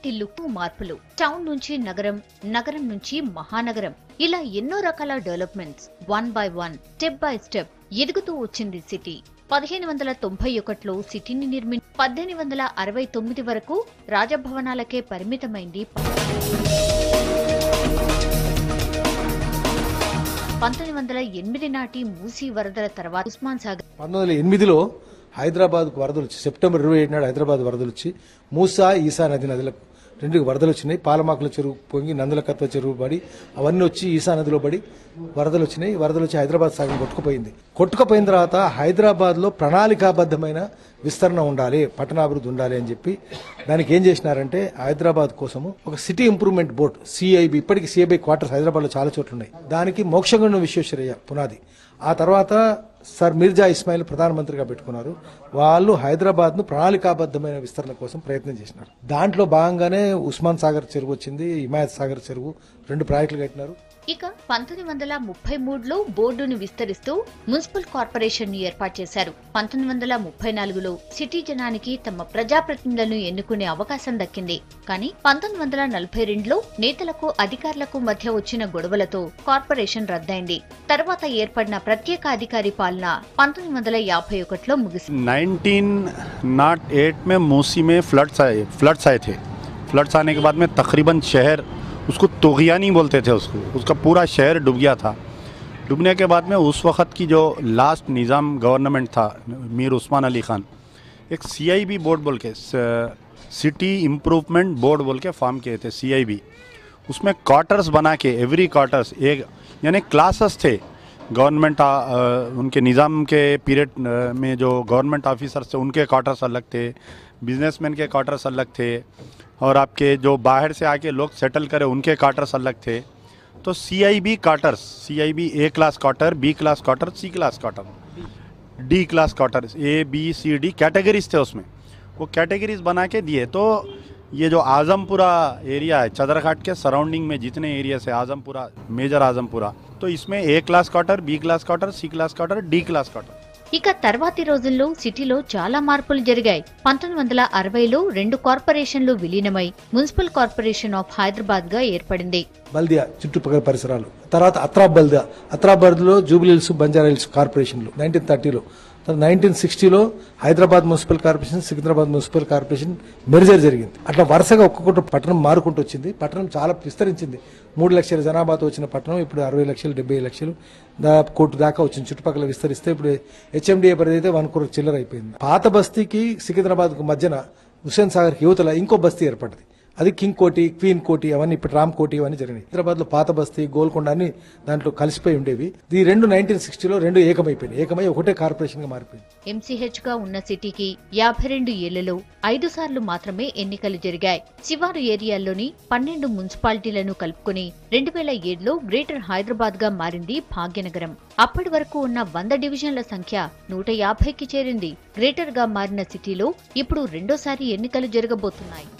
సిటీకి లుక్ మార్పులు టౌన్ నుంచి నగరం నగరం నుంచి మహానగరం ఇలా ఎన్నో రకాల developments one by one step by step ఎదుగుతూ వచ్చింది సిటీ పదిహేను వందల తొంభై ఒకటిలో సిటీని నిర్మి పద్దెనిమిది వందల అరవై తొమ్మిది వరకు రాజభవనాలకే పరిమితమైంది పంతొమ్మిది వందల ఎనిమిది నాటి మూసీ వరదల తర్వాత ఉస్మాన్ సాగర్ పంతొమ్మిది వందల ఎనిమిదిలో హైదరాబాద్కు వరదలు వచ్చి సెప్టెంబర్ ఇరవై ఏడు నాడు హైదరాబాద్ వరదలు వచ్చి మూసా ఈసా నది నదులకు రెండుకి వరదలు వచ్చినాయి పాలమాకుల చెరువు పొంగి నందులకత్వ చెరువు పడి అవన్నీ వచ్చి ఈసా నదిలో పడి వరదలు వచ్చినాయి వరదలు వచ్చి హైదరాబాద్ సగం కొట్టుకుపోయింది కొట్టుకుపోయిన తర్వాత హైదరాబాద్లో ప్రణాళికాబద్ధమైన విస్తరణ ఉండాలి పట్టణాభివృద్ధి ఉండాలి అని చెప్పి దానికి ఏం చేసినారంటే హైదరాబాద్ కోసము ఒక సిటీ ఇంప్రూవ్మెంట్ బోర్డ్ సిఐబి ఇప్పటికి సిఐబి క్వార్టర్స్ హైదరాబాద్లో చాలా చోట్ల ఉన్నాయి దానికి మోక్షగుండం విశ్వేశ్వరయ్య పునాది ఆ తర్వాత సర్ మిర్జా ఇస్మాయిల్ ప్రధానమంత్రిగా పెట్టుకున్నారు వాళ్ళు హైదరాబాద్ ను ప్రణాళికాబద్ధమైన విస్తరణ కోసం ప్రయత్నం చేసినారు దాంట్లో భాగంగానే ఉస్మాన్ సాగర్ చెరువు వచ్చింది హిమాయత్ సాగర్ చెరువు రెండు ప్రాజెక్టులు కట్టినారు ఇక పంతొమ్మిది వందల ముప్పై మూడులో బోర్డును విస్తరిస్తూ మున్సిపల్ కార్పొరేషన్ ని ఏర్పాటు చేశారు పంతొమ్మిది వందల ముప్పై నాలుగులో సిటీ జనానికి తమ ప్రజాప్రతినిధులను ఎన్నుకునే అవకాశం దక్కింది కానీ పంతొమ్మిది వందల నలభై రెండులో నేతలకు అధికారులకు మధ్య వచ్చిన గొడవలతో కార్పొరేషన్ రద్దయింది తర్వాత ఏర్పడిన ప్రత్యేక అధికారి పాలన పంతొమ్మిది వందల యాభై ఒకటిలో ముగిసింది 1908 में मूसी में फ्लड्स आए फ्लड्स आए थे फ्लड्स आने के बाद में तकरीबन शहर उसको तोगियानी बोलते थे उसको उसका पूरा शहर डूब गया था डूबने के बाद में उस वक़्त की जो लास्ट निज़ाम गवर्नमेंट था मीर उस्मान अली ख़ान एक सीआईबी बोर्ड बोल के सिटी इम्प्रूवमेंट बोर्ड बोल के फॉर्म किए थे सीआईबी उसमें क्वार्टर्स बना के एवरी क्वार्टर्स एक यानी क्लासेस थे गवर्नमेंट उनके निज़ाम के पीरियड में जो गवर्नमेंट ऑफिसर्स थे उनके क्वार्टर्स अलग थे बिजनेसमैन के क्वार्टर्स अलग थे और आपके जो बाहर से आके लोग सेटल करे उनके क्वार्टर्स अलग थे तो C I B quarters C I B A class quarter B class quarter C class quarter D class quarter A B C D categories थे उसमें वो कैटेगरीज बना के दिए तो ये जो आजमपुरा एरिया है चदरघाट के सराउंडिंग में जितने एरियाज है आजमपुरा मेजर आजमपुरा तो इसमें A class quarter B class quarter C class quarter D class quarter ఇక తర్వాతి రోజుల్లో సిటీలో చాలా మార్పులు జరిగాయి పంతొమ్మిది వందల అరవైలో రెండు కార్పొరేషన్లు విలీనమై మున్సిపల్ కార్పొరేషన్ ఆఫ్ హైదరాబాద్ గా ఏర్పడింది బల్దియా చుట్టుపక్కల పరిసరాలు తర్వాత అత్రాబ్ బల్దియా అత్రాబాద్ లో జూబిలీహిల్స్ బంజారా హిల్స్ కార్పొరేషన్లు నైన్టీన్ థర్టీలో నైన్టీన్ సిక్స్టీలో Hyderabad municipal corporation Secunderabad municipal corporation merger జరిగింది అట్లా వరుసగా ఒక్కొక్కటి పట్టణం మారుకుంటూ వచ్చింది పట్టణం చాలా విస్తరించింది మూడు లక్షల జనాభాతో వచ్చిన పట్టణం ఇప్పుడు అరవై లక్షలు డెబ్బై లక్షలు దాదాపు కోటి దాకా వచ్చింది చుట్టుపక్కల విస్తరిస్తే ఇప్పుడు హెచ్ఎండిఏ పరిధి అయితే వన్ కోటి చిల్లర అయిపోయింది పాత బస్తీకి సికింద్రాబాద్కు మధ్యన హుస్సేన్ సాగర్ యువతల ఇంకో బస్తీ ఏర్పడింది అది కింగ్ కోటి క్వీన్ కోటి అవన్నీ ఇప్పుడు రామ్ కోటి అవన్నీ జరిగినాయి హైదరాబాద్ లో పాత బస్తీ గోల్కొండ అన్ని దాంట్లో కలిసిపోయి ఉండేవి ఈ రెండు నైన్టీన్ సిక్స్టీలో రెండు ఏకమైపోయినాయి ఏకమై ఒకటే కార్పొరేషన్ గా మారిపోయింది ఎంసీహెచ్ గా ఉన్న సిటీకి యాభై రెండు ఏళ్లలో ఐదు సార్లు మాత్రమే ఎన్నికలు జరిగాయి శివారు ఏరియాల్లోని పన్నెండు మున్సిపాలిటీలను కలుపుకుని రెండు వేల ఏడులో గ్రేటర్ హైదరాబాద్ గా మారింది భాగ్యనగరం అప్పటి వరకు ఉన్న వంద డివిజన్ల సంఖ్య నూట యాభైకి చేరింది గ్రేటర్ గా మారిన సిటీలో ఇప్పుడు రెండోసారి ఎన్నికలు జరగబోతున్నాయి